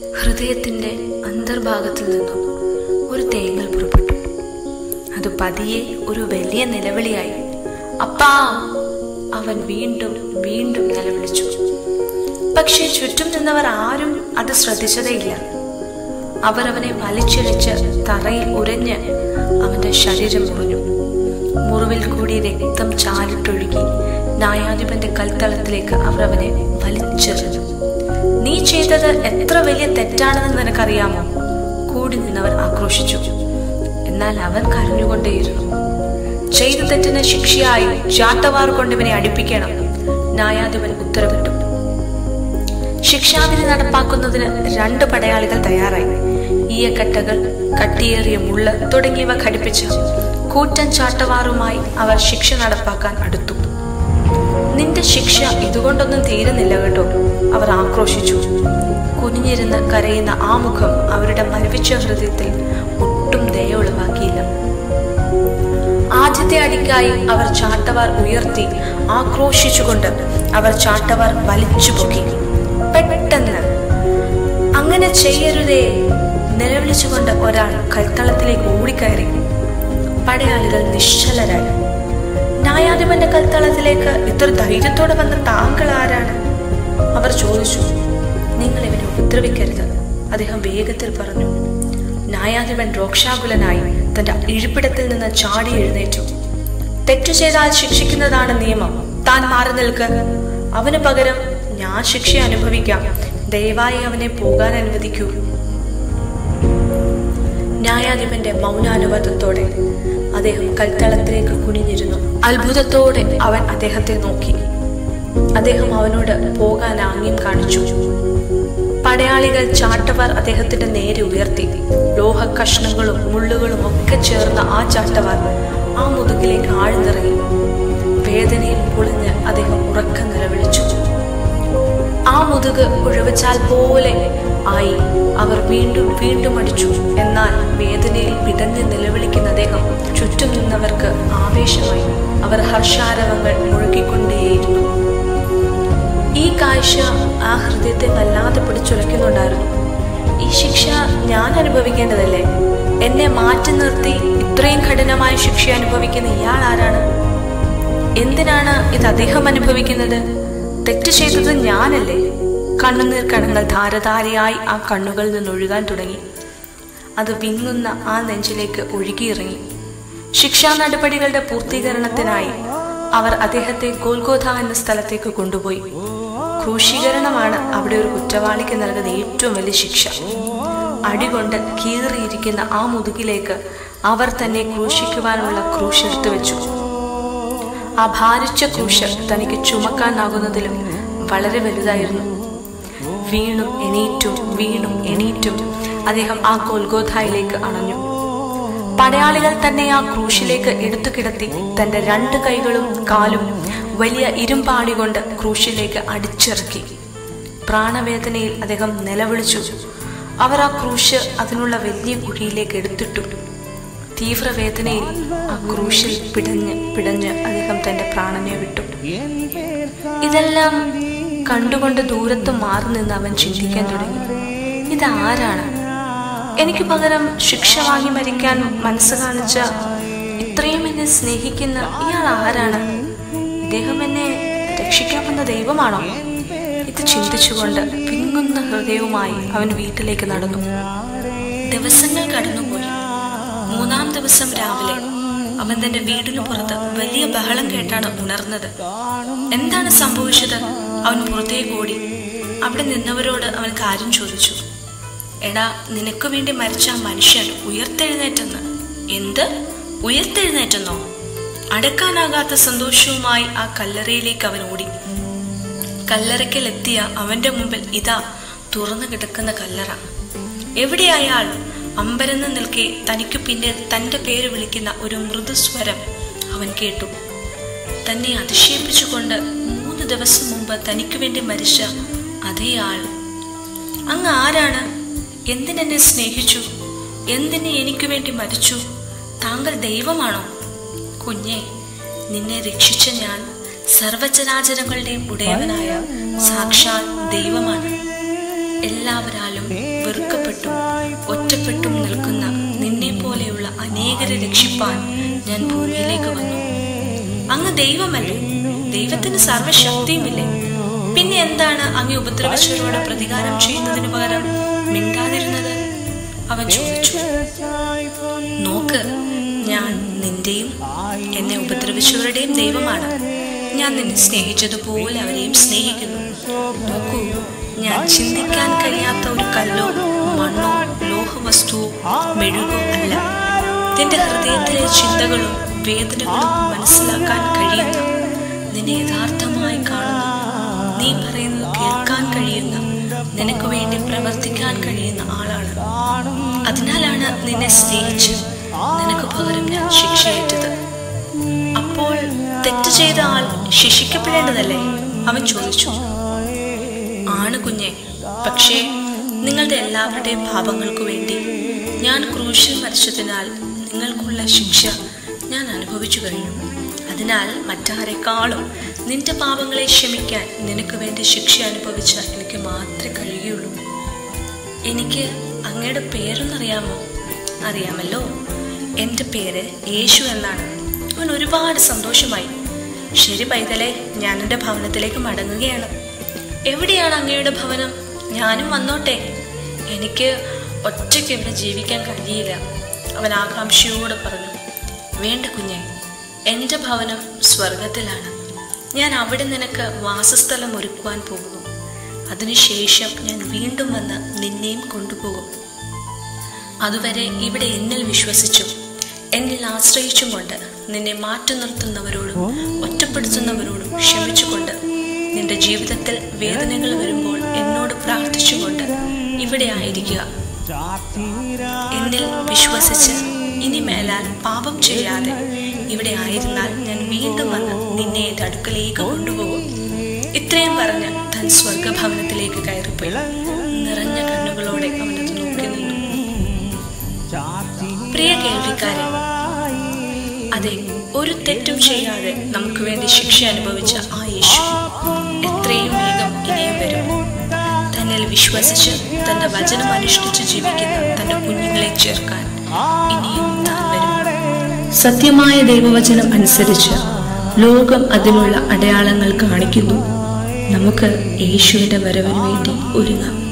ഹൃദയത്തിന്റെ അന്തർഭാഗത്തിൽ നിന്നും ഒരു തേങ്ങൽ പുറപ്പെട്ടു അത് പതിയെ ഒരു വലിയ നിലവിളിയായി അപ്പാ അവൻ വീണ്ടും വീണ്ടും നിലവിളിച്ചു പക്ഷേ ചുറ്റും നിന്നവർ ആരും അത് ശ്രദ്ധിച്ചതേയില്ല അവർ അവനെ വലിച്ചിഴച്ച് തറയിൽ ഉരഞ്ഞ് അവന്റെ ശരീരം മുറിഞ്ഞു മുറിവിൽ കൂടി രക്തം ചാലിട്ടൊഴുകി ന്യായാധിപന്റെ കൽത്തളത്തിലേക്ക് അവർ അവനെ വലിച്ചെറിഞ്ഞു നീ ചെയ്തത് എത്ര വലിയ തെറ്റാണെന്ന് നിനക്കറിയാമോ കൂടി നിന്നവർ ആക്രോശിച്ചു എന്നാൽ അവൻ കരഞ്ഞുകൊണ്ടേയിരുന്നു ചെയ്ത തെറ്റിന് ശിക്ഷയായി ചാട്ടവാർ കൊണ്ട് ഇവനെ അടിപ്പിക്കണം ന്യായാധിപൻ ഉത്തരവിട്ടു ശിക്ഷാവിധി നടപ്പാക്കുന്നതിന് രണ്ട് പടയാളികൾ തയ്യാറായി ഈയക്കട്ടകൾ കട്ടിയേറിയ മുള്ള് തുടങ്ങിയവ ഘടിപ്പിച്ച് കൂറ്റൻ ചാട്ടവാറുമായി അവർ ശിക്ഷ നടപ്പാക്കാൻ അടുത്തു നിന്റെ ശിക്ഷ ഇതുകൊണ്ടൊന്നും തീരുന്നില്ല കേട്ടോ അവർ ആക്രോശിച്ചു കുനിഞ്ഞിരുന്ന് കരയുന്ന ആ മുഖം അവരുടെ മരവിച്ച ഹൃദയത്തിൽ ഒട്ടും ദയ ഒളിവാക്കിയില്ല ആദ്യത്തെ അടിക്കായി അവർ ചാട്ടവാർ ഉയർത്തി ആക്രോശിച്ചുകൊണ്ട് അവർ ചാട്ടവാർ വലിച്ചു പൊക്കി പെട്ടെന്ന് അങ്ങനെ ചെയ്യരുതേ നിലവിളിച്ചുകൊണ്ട് ഒരാൾ കൽത്തളത്തിലേക്ക് ഓടിക്കയറി പടയാളികൾ നിശ്ചലരായി ന്യായാധിപന്റെ കൽത്തളത്തിലേക്ക് ഇത്ര ധൈര്യത്തോടെ വന്ന താങ്കൾ ആരാണ് അവർ ചോദിച്ചു നിങ്ങൾ ഇവനെ ഉപദ്രവിക്കരുത് അദ്ദേഹം വേഗത്തിൽ പറഞ്ഞു ന്യായാധിപൻ രോക്ഷാകുലനായി തന്റെ ഇരിപ്പിടത്തിൽ നിന്ന് ചാടി എഴുന്നേറ്റു തെറ്റു ചെയ്താൽ ശിക്ഷിക്കുന്നതാണ് നിയമം താൻ മാറി നിൽക്ക് അവന് പകരം ഞാൻ ശിക്ഷ അനുഭവിക്കാം ദയവായി അവനെ പോകാൻ അനുവദിക്കൂ ന്യായാധിപന്റെ മൗനാനുവാദത്തോടെ അദ്ദേഹം കൽത്തളത്തിലേക്ക് കുനിഞ്ഞിരുന്നു അത്ഭുതത്തോടെ അവൻ അദ്ദേഹത്തെ നോക്കി അദ്ദേഹം അവനോട് പോകാൻ ആംഗ്യം കാണിച്ചു പടയാളികൾ ചാട്ടവാർ അദ്ദേഹത്തിന്റെ നേരെ ഉയർത്തി ലോഹ കഷ്ണങ്ങളും മുള്ളുകളും ഒക്കെ ചേർന്ന ആ ചാട്ടവാർ ആ മുതുകിലേക്ക് ആഴ്ന്നിറങ്ങി വേദനയിൽ പൊളിഞ്ഞ് അദ്ദേഹം ഉറക്കം നിലവിളിച്ചു ആ മുതുക് ഉഴവച്ചാൽ പോലെ ആയി അവർ വീണ്ടും വീണ്ടും അടിച്ചു എന്നാൽ വേദനയിൽ പിടഞ്ഞ് നിലവിളിക്കുന്ന അദ്ദേഹം ചുറ്റും നിന്നവർക്ക് ആവേശമായി അവർ ഹർഷാരവങ്ങൾ മുഴുകിക്കൊണ്ടേയിരുന്നു ഈ കാഴ്ച ആ ഹൃദയത്തെ വല്ലാതെ പിടിച്ചുലയ്ക്കുന്നുണ്ടായിരുന്നു ഈ ശിക്ഷ ഞാൻ അനുഭവിക്കേണ്ടതല്ലേ എന്നെ മാറ്റി നിർത്തി ഇത്രയും കഠിനമായ ശിക്ഷ അനുഭവിക്കുന്ന ഇയാൾ ആരാണ് എന്തിനാണ് ഇത് അദ്ദേഹം അനുഭവിക്കുന്നത് തെറ്റ് ചെയ്തത് ഞാനല്ലേ കണ്ണുനീർ കണങ്ങൾ ധാരധാരയായി ആ കണ്ണുകളിൽ നിന്ന് ഒഴുകാൻ തുടങ്ങി അത് വിങ്ങുന്ന ആ നെഞ്ചിലേക്ക് ഒഴുകിയിറങ്ങി ശിക്ഷാ നടപടികളുടെ പൂർത്തീകരണത്തിനായി അവർ അദ്ദേഹത്തെ ഗോൽഗോഥ എന്ന സ്ഥലത്തേക്ക് കൊണ്ടുപോയി ക്രൂശീകരണമാണ് അവിടെ ഒരു കുറ്റവാളിക്ക് നൽകുന്ന ഏറ്റവും വലിയ ശിക്ഷ അടികൊണ്ട് കീറിയിരിക്കുന്ന ആ മുതുകിലേക്ക് അവർ തന്നെ ക്രൂശിക്കുവാനുള്ള ക്രൂശ് എടുത്തു വെച്ചു ആ ഭാരിച്ച ക്രൂശ് തനിക്ക് ചുമക്കാനാകുന്നതിലും വളരെ വലുതായിരുന്നു വീണും എണീറ്റും വീണും എണീറ്റും അദ്ദേഹം ആ കൊൽഗോധായിലേക്ക് അണഞ്ഞു പടയാളികൾ തന്നെ ആ ക്രൂശിലേക്ക് എടുത്തു കിടത്തി തന്റെ രണ്ട് കൈകളും കാലും വലിയ ഇരുമ്പാടി കൊണ്ട് ക്രൂശിലേക്ക് അടിച്ചിറക്കി പ്രാണവേദനയിൽ അദ്ദേഹം നിലവിളിച്ചു അവർ ആ ക്രൂശ് അതിനുള്ള വലിയ കുഴിയിലേക്ക് എടുത്തിട്ടു തീവ്രവേദനയിൽ ആ ക്രൂശിൽ പിടഞ്ഞ് പിടഞ്ഞ് അദ്ദേഹം തന്റെ പ്രാണനെ വിട്ടു ഇതെല്ലാം കണ്ടുകൊണ്ട് ദൂരത്ത് മാറി നിന്ന് അവൻ ചിന്തിക്കാൻ തുടങ്ങി ഇതാരാണ് എനിക്ക് പകരം ശിക്ഷ വാങ്ങി മരിക്കാൻ മനസ്സ് കാണിച്ച ഇത്രയും എന്നെ സ്നേഹിക്കുന്ന ഇയാൾ ആരാണ് ഇദ്ദേഹം എന്നെ രക്ഷിക്കാൻ വന്ന ദൈവമാണോ ഇത് ചിന്തിച്ചുകൊണ്ട് പിങ്ങുന്ന ഹൃദയവുമായി അവൻ വീട്ടിലേക്ക് നടന്നു ദിവസങ്ങൾ കടന്നുപോയി മൂന്നാം ദിവസം രാവിലെ അവൻ തന്റെ വീടിന് പുറത്ത് വലിയ ബഹളം കേട്ടാണ് ഉണർന്നത് എന്താണ് സംഭവിച്ചത് അവൻ പുറത്തേക്ക് ഓടി അവിടെ നിന്നവരോട് അവൻ കാര്യം ചോദിച്ചു എടാ നിനക്ക് വേണ്ടി മരിച്ച ആ മനുഷ്യൻ ഉയർത്തെഴുന്നേറ്റെന്ന് എന്ത് ഉയർത്തെഴുന്നേറ്റെന്നോ അടക്കാനാകാത്ത സന്തോഷവുമായി ആ കല്ലറയിലേക്ക് അവൻ ഓടി കല്ലറയ്ക്കൽ എത്തിയ അവന്റെ മുമ്പിൽ ഇതാ തുറന്നു കിടക്കുന്ന കല്ലറ എവിടെ അയാൾ അമ്പരന്ന് നിൽക്കെ തനിക്ക് പിന്നിൽ തന്റെ പേര് വിളിക്കുന്ന ഒരു മൃദുസ്വരം അവൻ കേട്ടു തന്നെ അതിശയിപ്പിച്ചുകൊണ്ട് മൂന്ന് ദിവസം മുമ്പ് തനിക്ക് വേണ്ടി മരിച്ച അതേ ആൾ അങ്ങ് ആരാണ് എന്തിനെന്നെ സ്നേഹിച്ചു എന്തിന് എനിക്ക് വേണ്ടി മരിച്ചു താങ്കൾ ദൈവമാണോ കുഞ്ഞെ നിന്നെ രക്ഷിച്ച ഞാൻ സർവചരാചരങ്ങളുടെയും ഉടയവനായ സാക്ഷാൽ ദൈവമാണ് എല്ലാവരാലും വെറുക്കപ്പെട്ടും ഒറ്റപ്പെട്ടും നിൽക്കുന്ന നിന്നെ പോലെയുള്ള അനേകരെ രക്ഷിപ്പാൻ ഞാൻ ഭൂമിയിലേക്ക് വന്നു അങ്ങ് ദൈവമല്ലേ ദൈവത്തിന് സർവശക്തിയുമില്ലേ പിന്നെ എന്താണ് അങ്ങ് ഉപദ്രവിച്ചവരോട് പ്രതികാരം ചെയ്യുന്നതിന് പകരം മിണ്ടാതിരുന്നത് അവൻ ചോദിച്ചു നോക്ക് ഞാൻ നിന്റെയും എന്നെ ഉപദ്രവിച്ചവരുടെയും ദൈവമാണ് ഞാൻ നിന്നെ സ്നേഹിച്ചതുപോലെ അവരെയും സ്നേഹിക്കുന്നു നോക്കൂ ഞാൻ ചിന്തിക്കാൻ കഴിയാത്ത ഒരു കല്ലോ മണ്ണോ ലോഹവസ്തുവോ മെഴുകോ അല്ല നിന്റെ ഹൃദയത്തിലെ ചിന്തകളും വേദനകളും മനസ്സിലാക്കാൻ കഴിയുന്ന നിന്നെ യഥാർത്ഥമായി കാണുന്ന നീ പറയുന്നത് കേൾക്കാൻ കഴിയുന്ന നിനക്ക് വേണ്ടി പ്രവർത്തിക്കാൻ കഴിയുന്ന ആളാണ് അതിനാലാണ് നിന്നെ സ്നേഹിച്ച് നിനക്ക് പകരം ഞാൻ ശിക്ഷയേറ്റത് അപ്പോൾ തെറ്റ് ചെയ്ത ആൾ ശിക്ഷിക്കപ്പെടേണ്ടതല്ലേ അവൻ ചോദിച്ചു ആണ് കുഞ്ഞെ പക്ഷേ നിങ്ങളുടെ എല്ലാവരുടെയും പാപങ്ങൾക്കു വേണ്ടി ഞാൻ ക്രൂശിൽ മരിച്ചതിനാൽ നിങ്ങൾക്കുള്ള ശിക്ഷ ഞാൻ അനുഭവിച്ചു കഴിഞ്ഞു അതിനാൽ മറ്റാരെക്കാളും നിന്റെ പാപങ്ങളെ ക്ഷമിക്കാൻ നിനക്ക് വേണ്ടി ശിക്ഷ അനുഭവിച്ച എനിക്ക് മാത്രമേ കഴിയുള്ളൂ എനിക്ക് അങ്ങയുടെ പേരൊന്നറിയാമോ അറിയാമല്ലോ എൻ്റെ പേര് യേശു എന്നാണ് അവൻ ഒരുപാട് സന്തോഷമായി ശരി പൈതലെ ഞാൻ എൻ്റെ ഭവനത്തിലേക്ക് മടങ്ങുകയാണ് എവിടെയാണ് അങ്ങയുടെ ഭവനം ഞാനും വന്നോട്ടെ എനിക്ക് ഒറ്റയ്ക്ക് ഇവിടെ ജീവിക്കാൻ കഴിയില്ല അവൻ ആകാംക്ഷയോടെ പറഞ്ഞു വേണ്ട കുഞ്ഞെ എൻ്റെ ഭവനം സ്വർഗത്തിലാണ് ഞാൻ അവിടെ നിനക്ക് വാസസ്ഥലം ഒരുക്കുവാൻ പോകുന്നു അതിനുശേഷം ഞാൻ വീണ്ടും വന്ന് നിന്നെയും കൊണ്ടുപോകും അതുവരെ ഇവിടെ എന്നിൽ വിശ്വസിച്ചും എന്നിൽ ആശ്രയിച്ചും കൊണ്ട് നിന്നെ മാറ്റി നിർത്തുന്നവരോടും ഒറ്റപ്പെടുത്തുന്നവരോടും ക്ഷമിച്ചുകൊണ്ട് നിന്റെ ജീവിതത്തിൽ വേദനകൾ വരുമ്പോൾ എന്നോട് പ്രാർത്ഥിച്ചുകൊണ്ട് ഇവിടെ ആയിരിക്കുക എന്നിൽ വിശ്വസിച്ച് ഇനി മേലാൽ പാപം ചെയ്യാതെ ഇവിടെ ആയിരുന്നാൽ ഞാൻ വീണ്ടും വന്ന് നിന്നെ എൻ്റെ അടുക്കലേക്ക് കൊണ്ടുപോകും ഇത്രയും പറഞ്ഞ് താൻ സ്വർഗഭവനത്തിലേക്ക് കയറിപ്പോയി നിറഞ്ഞ കണ്ണുകളോടെ അവനത് നോക്കി നിന്നു പ്രിയ കേൾവിക്കാരെ അതെ ഒരു തെറ്റും ചെയ്യാതെ നമുക്ക് വേണ്ടി ശിക്ഷ അനുഭവിച്ച ആ യേശു എത്രയും വേഗം ഇനിയും വരും തന്നിൽ വിശ്വസിച്ച് തന്റെ വചനം അനുഷ്ഠിച്ച് ജീവിക്കുന്ന തന്റെ കുഞ്ഞുങ്ങളെ ചേർക്കാൻ ഇനിയും താൻ വരും സത്യമായ ദൈവവചനം അനുസരിച്ച് ലോകം അതിനുള്ള അടയാളങ്ങൾ കാണിക്കുന്നു നമുക്ക് യേശുവിന്റെ വരവിന് വേണ്ടി ഒരുങ്ങാം